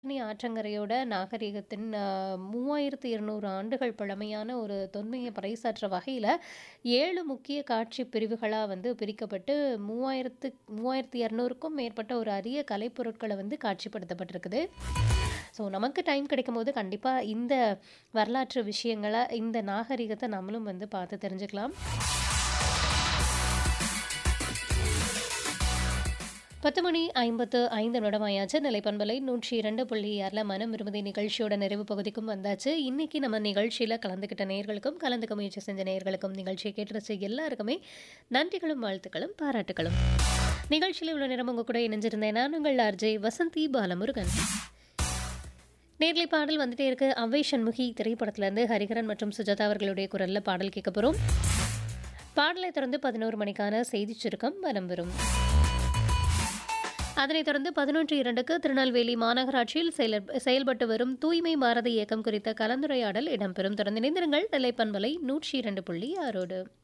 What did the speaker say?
தாமிரபரணி ஆற்றங்கரையோட நாகரிகத்தின் அ 3200 ஆண்டுகள் பழமையான ஒரு தொன்மைய பறைசாற்ற வகையில 7 முக்கிய காட்சி பிரிவுகளா வந்து பிரிக்கப்பட்டு 3000 3200க்கும் மேற்பட்ட ஒரு அரிய கலைப்பொருட்கள வந்து காட்சிப்படுத்தப்பட்டிருக்குது. ஸோ நமக்கு டைம் கிடைக்கும்போது கண்டிப்பா இந்த வரலாற்று விஷயங்கள, இந்த நாகரிகத்த நம்மளும் வந்து பார்த்து தெரிஞ்சுக்கலாம். 10 மணி 55 நிமிடமாயாச்சு. நிலைப்பண்பலை 102.6ல மனம் விரும்புதே நிகழ்ச்சியோட நிறைவு பகுதிக்கும் வந்தாச்சு. இன்னைக்கு நம்ம நிகழ்ச்சியில கலந்துக்கிட்ட நேயர்களுக்கும், கலந்துக்க முயற்சி செஞ்ச நேயர்களுக்கும், நிகழ்ச்சிய கேட்டு ரசிச்ச எல்லாருக்குமே நன்றிகளும், வாழ்த்துக்களும், பாராட்டுக்களும். நிகழ்ச்சியில இவ்வளோ நேரம் உங்க கூட இணைஞ்சிருந்தேன் நான் உங்கள் ஆர்ஜே வசந்தி பாலமுருகன். நேர்லை பாடல் வந்துட்டே இருக்கு. அவ்வை சண்முகி திரைப்படத்திலேருந்து ஹரிஹரன் மற்றும் சுஜாதா அவர்களுடைய குரல்ல பாடல் கேட்க போறோம். பாடலை தொடர்ந்து 11 மணிக்கான செய்திச் சுருக்கம் வலம் வரும். அதனைத் தொடர்ந்து 11:02க்கு திருநெல்வேலி மாநகராட்சியில் செயல செயல்பட்டு வரும் தூய்மை பாரத இயக்கம் குறித்த கலந்துரையாடல் இடம்பெறும். தொடர்ந்து இணைந்திருங்கள் நிலைப்பண்பலை 102.6ஓடு.